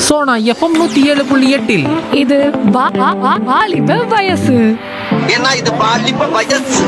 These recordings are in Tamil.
சோனா எஃப்எம் நூத்தி ஏழு புள்ளி எட்டில் இது வா- வா- வா- வாலிப வயசு ஏன்னா இது பாலிப்ப வயசு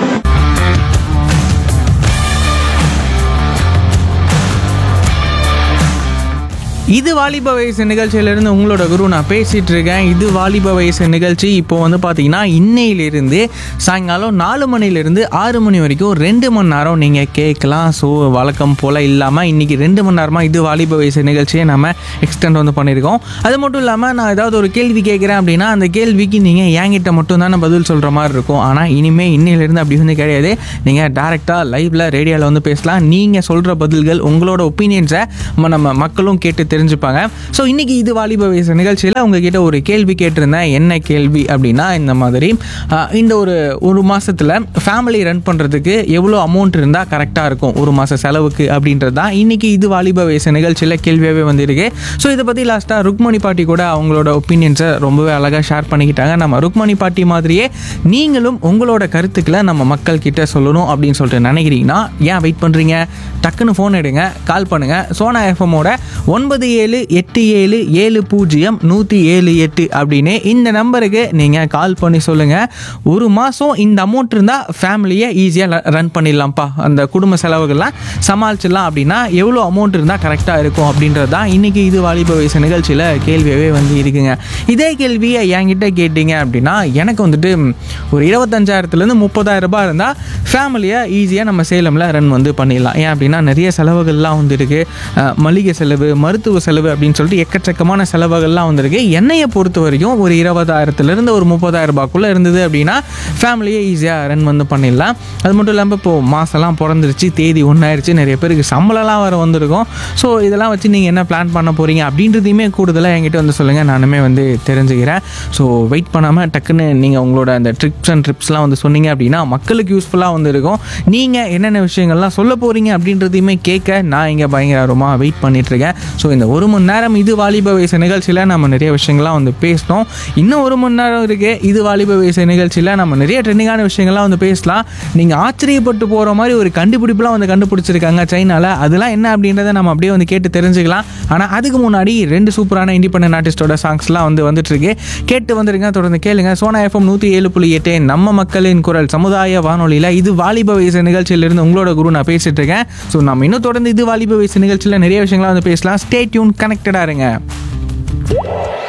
இது வாலிப வயசு நிகழ்ச்சியிலிருந்து உங்களோட குரு நான் பேசிட்டு இருக்கேன் இது வாலிப வயசு நிகழ்ச்சி இப்போ வந்து பார்த்தீங்கன்னா இன்னையிலிருந்து சாயங்காலம் நாலு மணிலேருந்து ஆறு மணி வரைக்கும் ரெண்டு மணி நேரம் நீங்கள் கேட்கலாம் ஸோ வழக்கம் போல் இல்லாமல் இன்னைக்கு ரெண்டு மணி நேரமாக இது வாலிப வயசு நிகழ்ச்சியை நம்ம எக்ஸ்டெண்ட் வந்து பண்ணியிருக்கோம் அது மட்டும் இல்லாமல் நான் ஏதாவது ஒரு கேள்வி கேட்குறேன் அப்படின்னா அந்த கேள்விக்கு நீங்கள் என்கிட்ட மட்டும் தானே பதில் சொல்கிற மாதிரி இருக்கும் ஆனால் இனிமேல் இன்னையிலிருந்து அப்படி வந்து கிடையாது நீங்கள் டேரெக்டாக லைவில் ரேடியோவில் வந்து பேசலாம் நீங்கள் சொல்கிற பதில்கள் உங்களோட ஒப்பீனியன்ஸை நம்ம மக்களும் கேட்டு தெரிஞ்சுப்பாங்க ஸோ இன்றைக்கி இது வாலிப வயசு நிகழ்ச்சியில் உங்ககிட்ட ஒரு கேள்வி கேட்டிருந்தேன் என்ன கேள்வி அப்படின்னா இந்த மாதிரி ஆஹ், இந்த ஒரு ஒரு மாதத்தில் ஃபேமிலி ரன் பண்ணுறதுக்கு எவ்வளோ அமௌண்ட் இருந்தால் கரெக்டாக இருக்கும் ஒரு மாத செலவுக்கு அப்படின்றது தான் இன்றைக்கி இது வாலிப வயசு நிகழ்ச்சியில் கேள்வியாகவே வந்திருக்கு ஸோ இதை பற்றி லாஸ்ட்டாக ருக்மணி பாட்டி கூட அவங்களோட ஒப்பீனியன்ஸை ரொம்பவே அழகாக ஷேர் பண்ணிக்கிட்டாங்க நம்ம ருக்மணி பாட்டி மாதிரியே நீங்களும் உங்களோட கருத்துக்களை நம்ம மக்கள் கிட்ட சொல்லணும் அப்படின்னு சொல்லிட்டு நினைக்கிறீங்கன்னா ஏன் வெயிட் பண்ணுறீங்க டக்குன்னு ஃபோன் எடுங்க கால் பண்ணுங்கள் சோனா எஃப்எம்மோட ஒன்பது ஏழு எட்டு ஏழு ஏழு பூஜ்ஜியம் நூற்றி ஏழு எட்டு அப்படின்னு இந்த நம்பருக்கு நீங்கள் கால் பண்ணி சொல்லுங்கள் ஒரு மாதம் இந்த அமௌண்ட் இருந்தால் ஃபேமிலியை ஈஸியாக ரன் பண்ணிடலாம்ப்பா அந்த குடும்ப செலவுகள்லாம் சமாளிச்சிடலாம் அப்படின்னா எவ்வளோ அமௌண்ட் இருந்தால் கரெக்டாக இருக்கும் அப்படின்றது தான் இன்றைக்கி இது வாலிப வயசு நிகழ்ச்சியில் கேள்வியாகவே வந்து இருக்குங்க இதே கேள்வியை என்கிட்ட கேட்டிங்க அப்படின்னா எனக்கு வந்துட்டு ம், ஒரு இருபத்தஞ்சாயிரத்துலேருந்து முப்பதாயிரம் ரூபாய் இருந்தால் ஃபேமிலியை ஈஸியாக நம்ம சேலமில் ரன் வந்து பண்ணிடலாம் ஏன் அப்படின்னா நிறைய செலவுகள்லாம் வந்து இருக்குது மளிகை செலவு மருத்துவ செலவு அப்படின்னு சொல்லிட்டு எக்கச்சக்கமான செலவுகள்லாம் வந்திருக்கு என்னையை பொறுத்த வரைக்கும் ஒரு இருபதாயிரத்துலேருந்து ஒரு முப்பதாயிரம் ரூபாய்க்குள்ளே இருந்தது அப்படின்னா ஃபேமிலியை ஈஸியாக ரன் வந்து பண்ணிடலாம் அது மட்டும் இல்லாமல் இப்போது மாதம்லாம் பிறந்துருச்சு தேதி ஒன்றாயிருச்சு நிறைய பேருக்கு சம்பளம்லாம் வர வந்திருக்கும் ஸோ இதெல்லாம் வச்சு நீங்கள் என்ன பிளான் பண்ண போகிறீங்க அப்படின்றதையுமே கூடுதலாக என்கிட்ட வந்து சொல்லுங்கள் நானுமே வந்து தெரிஞ்சுக்கிறேன் ஸோ வெயிட் பண்ணாமல் டக்குன்னு நீங்கள் உங்களோட அந்த ட்ரிப்ஸ் அண்ட் ட்ரிப்ஸ்லாம் வந்து சொன்னீங்க அப்படின்னா மக்களுக்கு யூஸ்ஃபுல்லாக வந்து இருக்கும் நீங்கள் என்னென்ன விஷயங்கள்லாம் சொல்ல போகிறீங்க அப்படின்றதையுமே கேட்க நான் இங்கே பயங்கரமாக வெயிட் பண்ணிகிட்ருக்கேன் ஸோ இந்த ஒரு மணி நேரம் இது வாலிப வயசு நிகழ்ச்சியில் நம்ம நிறைய விஷயங்கள்லாம் வந்து பேசினோம் இன்னும் ஒரு மணி நேரம் இருக்குது இது வாலிப வயசு நிகழ்ச்சியில் நம்ம நிறைய ட்ரெண்டிங்கான விஷயங்கள்லாம் வந்து பேசலாம் நீங்கள் ஆச்சரியப்பட்டு போகிற மாதிரி ஒரு கண்டுபிடிப்புலாம் வந்து கண்டுபிடிச்சிருக்காங்க சைனாவில் அதெல்லாம் என்ன அப்படின்றத நம்ம அப்படியே வந்து கேட்டு தெரிஞ்சுக்கலாம் ஆனால் அதுக்கு முன்னாடி ரெண்டு சூப்பரான இண்டிபெண்டன்ட் ஆர்டிஸ்டோட சாங்ஸ்லாம் வந்து வந்துட்டு இருக்கு கேட்டு வந்துருங்க தொடர்ந்து கேளுங்க சோனா எஃப்எம் நூற்றி ஏழு புள்ளி எட்டு நம்ம மக்களின் குரல் சமுதாய வானொலியில் இது வாலிப வயசு நிகழ்ச்சியிலிருந்து உங்களோட குரு நான் பேசிட்டு இருக்கேன் ஸோ நம்ம இன்னும் தொடர்ந்து இது வாலிப வயசு நிகழ்ச்சியில் நிறைய விஷயங்கள்லாம் வந்து பேசலாம் ஸ்டே டியூன் கனெக்டடாக இருங்க